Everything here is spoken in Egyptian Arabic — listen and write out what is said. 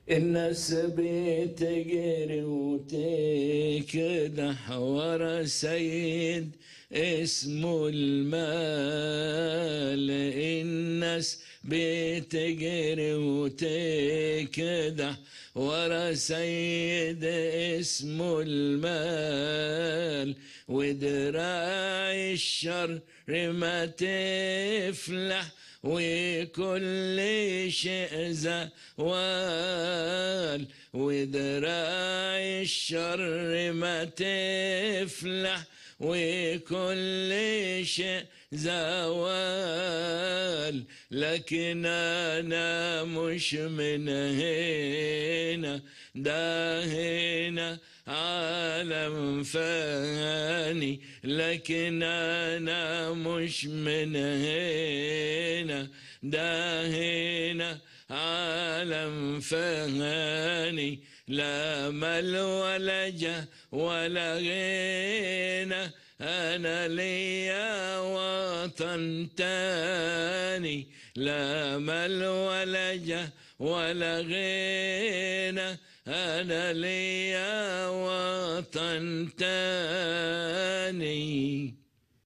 الناس بتجري وتكدح ورا سيد اسمه المال الناس بتجري وتكدح ورا سيد اسمه المال ودراع الشر ما تفلح وكل شيء زوال وذراع الشر ما تفلح وكل شيء زوال لكن أنا مش من هنا ده هنا عالم فاني لكن أنا مش من هنا ده هنا عالم فاني لا مل ولا جه ولا غنى أنا ليا وطن تاني لا مل ولا جه ولا غنى أنا ليا وطن تاني